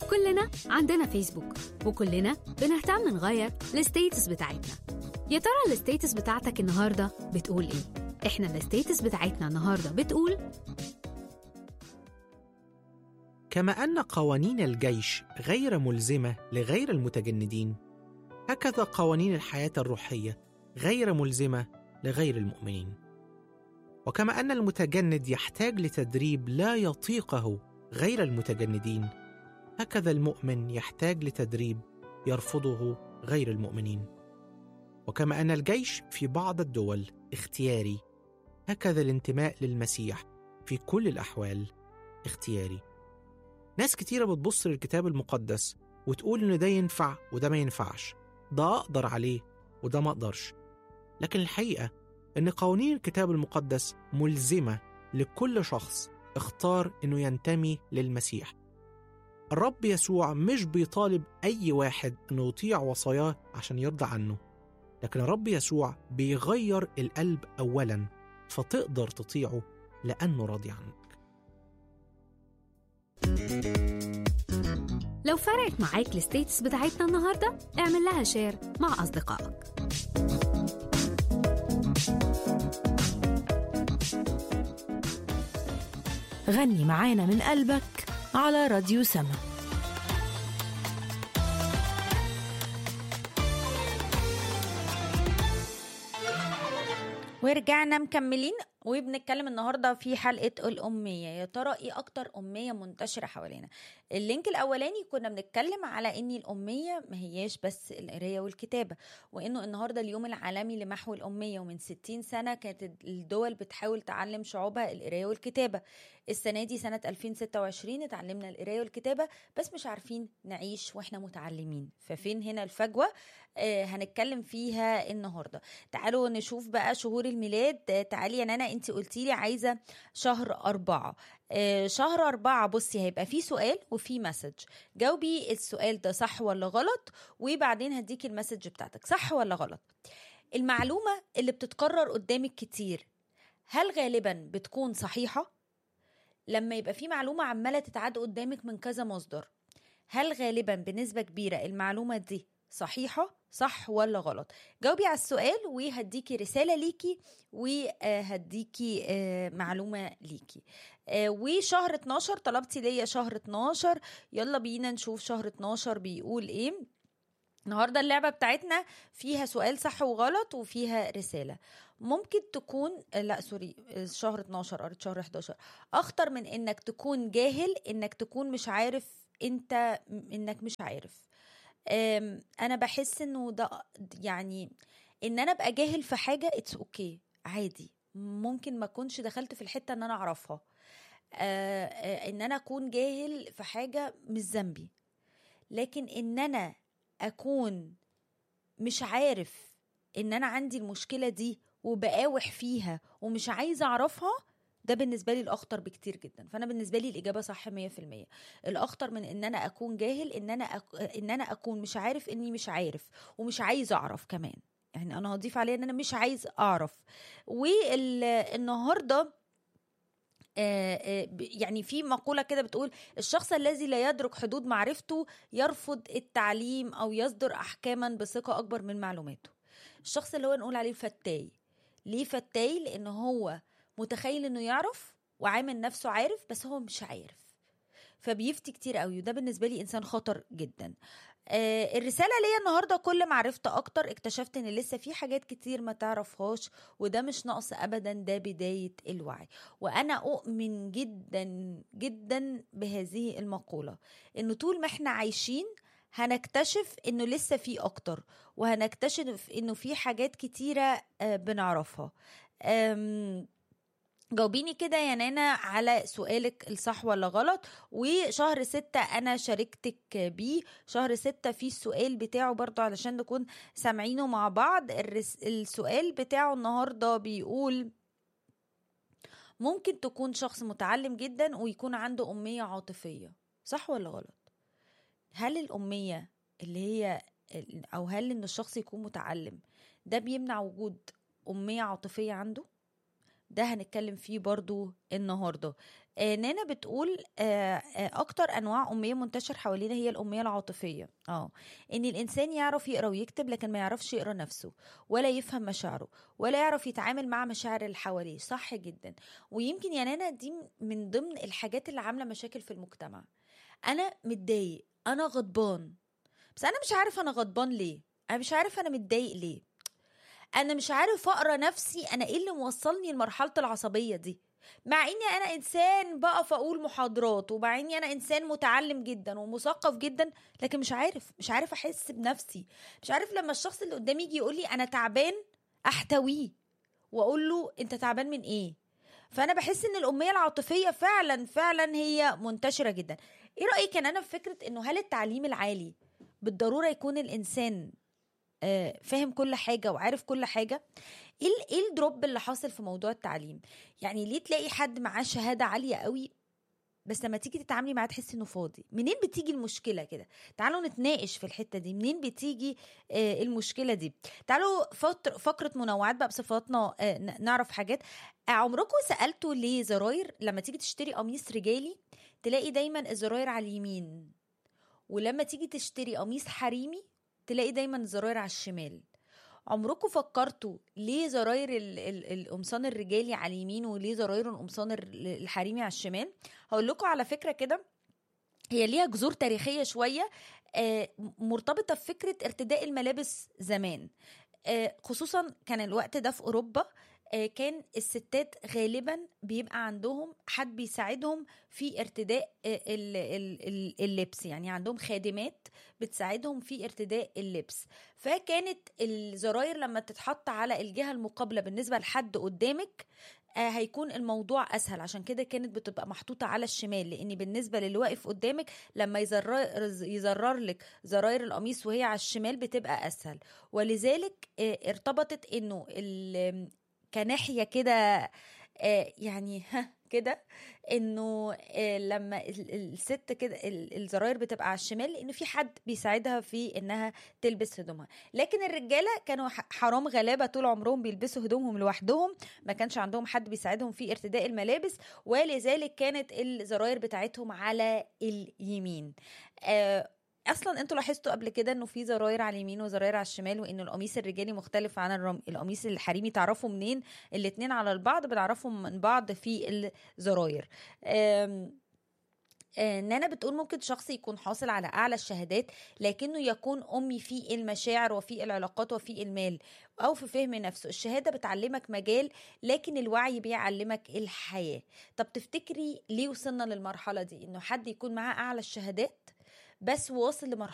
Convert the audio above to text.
كلنا عندنا فيسبوك وكلنا بنهتم نغير الستيتس بتاعتنا يا ترى الستيتس بتاعتك النهارده بتقول ايه احنا الستيتس بتاعتنا النهارده بتقول كما أن قوانين الجيش غير ملزمة لغير المتجندين، هكذا قوانين الحياة الروحية غير ملزمة لغير المؤمنين. وكما أن المتجند يحتاج لتدريب لا يطيقه غير المتجندين، هكذا المؤمن يحتاج لتدريب يرفضه غير المؤمنين. وكما أن الجيش في بعض الدول اختياري، هكذا الانتماء للمسيح في كل الأحوال اختياري. ناس كتيرة بتبص للكتاب المقدس وتقول إن ده ينفع وده ما ينفعش ده أقدر عليه وده ما أقدرش لكن الحقيقة إن قوانين الكتاب المقدس ملزمة لكل شخص اختار إنه ينتمي للمسيح الرب يسوع مش بيطالب أي واحد إنه يطيع وصاياه عشان يرضى عنه لكن الرب يسوع بيغير القلب أولا فتقدر تطيعه لأنه راضي عنك لو فرقت معاك الستيتس بتاعتنا النهارده اعمل لها شير مع أصدقائك غني معانا من قلبك على راديو سما ورجعنا مكملين وبنتكلم النهارده في حلقه الاميه يا ترى ايه اكتر اميه منتشره حوالينا اللينك الاولاني كنا بنتكلم على ان الاميه ما هياش بس القرايه والكتابه وانه النهارده اليوم العالمي لمحو الاميه ومن 60 سنه كانت الدول بتحاول تعلم شعوبها القرايه والكتابه السنه دي سنه 2026 اتعلمنا القرايه والكتابه بس مش عارفين نعيش واحنا متعلمين ففين هنا الفجوه آه هنتكلم فيها النهارده تعالوا نشوف بقى شهور الميلاد آه تعالي يا نانا انت قلتي لي عايزه شهر أربعة آه شهر أربعة بصي هيبقى فيه سؤال وفيه مسج جاوبي السؤال ده صح ولا غلط وبعدين هديكي المسج بتاعتك صح ولا غلط المعلومة اللي بتتكرر قدامك كتير هل غالبا بتكون صحيحة لما يبقى في معلومة عمالة تتعاد قدامك من كذا مصدر هل غالبا بنسبة كبيرة المعلومة دي صحيحة صح ولا غلط جاوبي على السؤال وهديكي رسالة ليكي وهديكي معلومة ليكي وشهر 12 طلبتي ليا شهر 12 يلا بينا نشوف شهر 12 بيقول ايه النهارده اللعبه بتاعتنا فيها سؤال صح وغلط وفيها رساله ممكن تكون لا سوري شهر 12 قريت شهر 11 اخطر من انك تكون جاهل انك تكون مش عارف انت انك مش عارف انا بحس انه ده يعني ان انا ابقى جاهل في حاجه اتس اوكي okay. عادي ممكن ما اكونش دخلت في الحته ان انا اعرفها ان انا اكون جاهل في حاجه مش ذنبي لكن ان انا اكون مش عارف ان انا عندي المشكله دي وبقاوح فيها ومش عايزه اعرفها ده بالنسبه لي الاخطر بكتير جدا فانا بالنسبه لي الاجابه صح 100% الاخطر من ان انا اكون جاهل ان انا أك... ان انا اكون مش عارف اني مش عارف ومش عايز اعرف كمان يعني انا هضيف عليه ان انا مش عايز اعرف والنهارده يعني في مقولة كده بتقول الشخص الذي لا يدرك حدود معرفته يرفض التعليم أو يصدر أحكاما بثقة أكبر من معلوماته الشخص اللي هو نقول عليه فتاي ليه فتاي لأن هو متخيل انه يعرف وعامل نفسه عارف بس هو مش عارف فبيفتي كتير قوي وده بالنسبه لي انسان خطر جدا آه الرساله ليا النهارده كل ما عرفت اكتر اكتشفت ان لسه في حاجات كتير ما تعرفهاش وده مش نقص ابدا ده بدايه الوعي وانا اؤمن جدا جدا بهذه المقوله انه طول ما احنا عايشين هنكتشف انه لسه في اكتر وهنكتشف انه في حاجات كتيره آه بنعرفها جاوبيني كده يا نانا على سؤالك الصح ولا غلط وشهر ستة أنا شاركتك بيه شهر ستة فيه السؤال بتاعه برضو علشان نكون سامعينه مع بعض الرس... السؤال بتاعه النهاردة بيقول ممكن تكون شخص متعلم جدا ويكون عنده أمية عاطفية صح ولا غلط هل الأمية اللي هي أو هل إن الشخص يكون متعلم ده بيمنع وجود أمية عاطفية عنده ده هنتكلم فيه برضو النهارده آه نانا بتقول آه آه اكتر انواع اميه منتشر حوالينا هي الاميه العاطفيه اه ان الانسان يعرف يقرا ويكتب لكن ما يعرفش يقرا نفسه ولا يفهم مشاعره ولا يعرف يتعامل مع مشاعر اللي حواليه صح جدا ويمكن يا نانا دي من ضمن الحاجات اللي عامله مشاكل في المجتمع انا متضايق انا غضبان بس انا مش عارف انا غضبان ليه انا مش عارف انا متضايق ليه انا مش عارف اقرا نفسي انا ايه اللي موصلني لمرحله العصبيه دي مع اني انا انسان بقف اقول محاضرات ومع اني انا انسان متعلم جدا ومثقف جدا لكن مش عارف مش عارف احس بنفسي مش عارف لما الشخص اللي قدامي يجي يقول لي انا تعبان احتويه واقول له انت تعبان من ايه فانا بحس ان الاميه العاطفيه فعلا فعلا هي منتشره جدا ايه رايك ان انا في فكره انه هل التعليم العالي بالضروره يكون الانسان آه، فاهم كل حاجه وعارف كل حاجه ايه ال- ايه الدروب اللي حاصل في موضوع التعليم يعني ليه تلاقي حد معاه شهاده عاليه قوي بس لما تيجي تتعاملي معاه تحسي انه فاضي منين بتيجي المشكله كده تعالوا نتناقش في الحته دي منين بتيجي آه، المشكله دي تعالوا فتر فقره منوعات بقى بصفاتنا آه، ن- نعرف حاجات آه، عمركم سالتوا ليه زراير لما تيجي تشتري قميص رجالي تلاقي دايما الزراير على اليمين ولما تيجي تشتري قميص حريمي تلاقي دايما الزراير على الشمال عمركم فكرتوا ليه زراير ال- ال- القمصان الرجالي على اليمين وليه زراير القمصان ال- الحريمي على الشمال هقول لكم على فكره كده هي ليها جذور تاريخيه شويه آه، مرتبطه بفكره ارتداء الملابس زمان آه، خصوصا كان الوقت ده في اوروبا آه، كان الستات غالبا بيبقى عندهم حد بيساعدهم في ارتداء آه، ال- ال- ال- اللبس يعني عندهم خادمات بتساعدهم في ارتداء اللبس فكانت الزراير لما تتحط على الجهة المقابلة بالنسبة لحد قدامك آه، هيكون الموضوع اسهل عشان كده كانت بتبقى محطوطه على الشمال لان بالنسبه للي واقف قدامك لما يزرر يزرر لك زراير القميص وهي على الشمال بتبقى اسهل ولذلك آه، ارتبطت انه ال- كناحيه كده آه، يعني ها كده انه آه، لما ال- ال- الست كده ال- الزراير بتبقى على الشمال لان في حد بيساعدها في انها تلبس هدومها لكن الرجاله كانوا ح- حرام غلابه طول عمرهم بيلبسوا هدومهم لوحدهم ما كانش عندهم حد بيساعدهم في ارتداء الملابس ولذلك كانت الزراير بتاعتهم على اليمين آه، اصلا انتوا لاحظتوا قبل كده انه في زراير على اليمين وزراير على الشمال وان القميص الرجالي مختلف عن الرم... القميص الحريمي تعرفوا منين الاتنين على البعض بنعرفهم من بعض في الزراير آم، آه، نانا بتقول ممكن شخص يكون حاصل على اعلى الشهادات لكنه يكون امي في المشاعر وفي العلاقات وفي المال او في فهم نفسه الشهاده بتعلمك مجال لكن الوعي بيعلمك الحياه طب تفتكري ليه وصلنا للمرحله دي انه حد يكون معاه اعلى الشهادات بس واصل لمرحله